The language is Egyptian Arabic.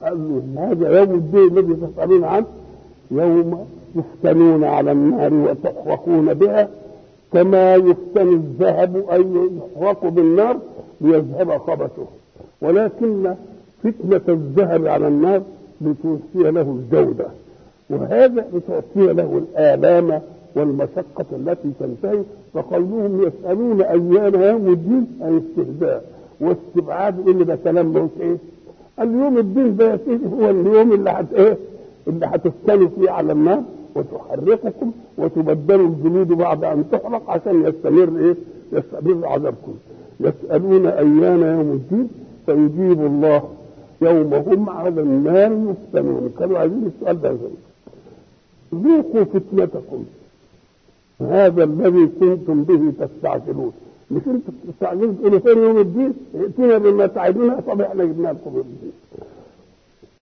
قال له هذا يوم الدين الذي تسألون عنه يوم يفتنون على النار وتحرقون بها كما يفتن الذهب أي يحرق بالنار ليذهب خبثه ولكن فتنة الذهب على النار لتوفي له الجودة وهذا لتعطي له الآلام والمشقة التي تنتهي فقال لهم يسألون أيام يوم الدين أي استهزاء واستبعاد إن ده كلام مش إيه اليوم الدين ده يا سيدي هو اليوم اللي هت إيه اللي هتفتنوا فيه على النار وتحرقكم وتبدلوا الجلود بعد أن تحرق عشان يستمر إيه يستمر عذابكم يسألون أيام يوم الدين فيجيب الله يوم هم على النار يفتنون كانوا عايزين السؤال ده ذوقوا فتنتكم هذا الذي كنتم به تستعجلون مش انتم تستعجلون تقولوا فين يوم الدين ائتنا بما تعدون طب احنا جبنا لكم يوم الدين